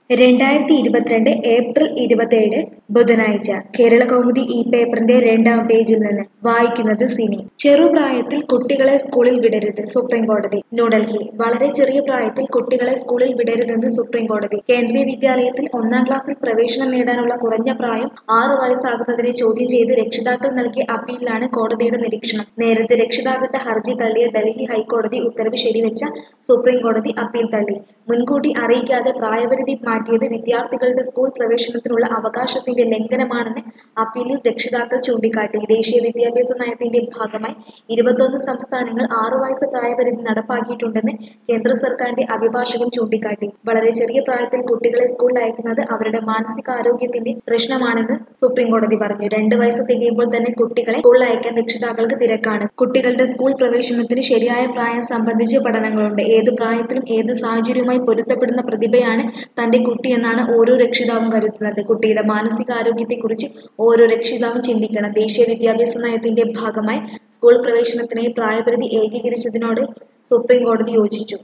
രണ്ടായിരത്തി ഇരുപത്തിരണ്ട് ഏപ്രിൽ ഇരുപത്തേഴ് ബുധനാഴ്ച കേരള കൗമുദി ഈ പേപ്പറിന്റെ രണ്ടാം പേജിൽ നിന്ന് വായിക്കുന്നത് സിനി ചെറുപ്രായത്തിൽ കുട്ടികളെ സ്കൂളിൽ വിടരുത് സുപ്രീം കോടതി ന്യൂഡൽഹി വളരെ ചെറിയ പ്രായത്തിൽ കുട്ടികളെ സ്കൂളിൽ വിടരുതെന്ന് സുപ്രീം കോടതി കേന്ദ്രീയ വിദ്യാലയത്തിൽ ഒന്നാം ക്ലാസ്സിൽ പ്രവേശനം നേടാനുള്ള കുറഞ്ഞ പ്രായം ആറു വയസ്സാകുന്നതിനെ ചോദ്യം ചെയ്ത് രക്ഷിതാക്കൾ നൽകിയ അപ്പീലിലാണ് കോടതിയുടെ നിരീക്ഷണം നേരത്തെ രക്ഷിതാക്കളുടെ ഹർജി തള്ളിയ ഡൽഹി ഹൈക്കോടതി ഉത്തരവ് ശരിവെച്ച സുപ്രീം കോടതി അപ്പീൽ തള്ളി മുൻകൂട്ടി അറിയിക്കാതെ പ്രായപരിധി മാറ്റിയത് വിദ്യാർത്ഥികളുടെ സ്കൂൾ പ്രവേശനത്തിനുള്ള അവകാശത്തിന്റെ ലംഘനമാണെന്ന് അപ്പീലിൽ രക്ഷിതാക്കൾ ചൂണ്ടിക്കാട്ടി ദേശീയ വിദ്യാഭ്യാസ നയത്തിന്റെ ഭാഗമായി ഇരുപത്തൊന്ന് സംസ്ഥാനങ്ങൾ ആറു വയസ്സ് പ്രായപരിധി നടപ്പാക്കിയിട്ടുണ്ടെന്ന് കേന്ദ്ര സർക്കാരിന്റെ അഭിഭാഷകൻ ചൂണ്ടിക്കാട്ടി വളരെ ചെറിയ പ്രായത്തിൽ കുട്ടികളെ സ്കൂളിൽ അയക്കുന്നത് അവരുടെ മാനസികാരോഗ്യത്തിന്റെ പ്രശ്നമാണെന്ന് സുപ്രീം കോടതി പറഞ്ഞു രണ്ട് വയസ്സ് തികയുമ്പോൾ തന്നെ കുട്ടികളെ സ്കൂളിൽ അയക്കാൻ രക്ഷിതാക്കൾക്ക് തിരക്കാണ് കുട്ടികളുടെ സ്കൂൾ പ്രവേശനത്തിന് ശരിയായ പ്രായം സംബന്ധിച്ച് പഠനങ്ങളുണ്ട് ഏത് പ്രായത്തിലും ഏത് സാഹചര്യവുമായി പൊരുത്തപ്പെടുന്ന പ്രതിഭയാണ് തന്റെ കുട്ടിയെന്നാണ് ഓരോ രക്ഷിതാവും കരുതുന്നത് കുട്ടിയുടെ മാനസികാരോഗ്യത്തെക്കുറിച്ച് ഓരോ രക്ഷിതാവും ചിന്തിക്കണം ദേശീയ വിദ്യാഭ്യാസ നയത്തിന്റെ ഭാഗമായി സ്കൂൾ പ്രവേശനത്തിനായി പ്രായപരിധി ഏകീകരിച്ചതിനോട് സുപ്രീം കോടതി യോജിച്ചു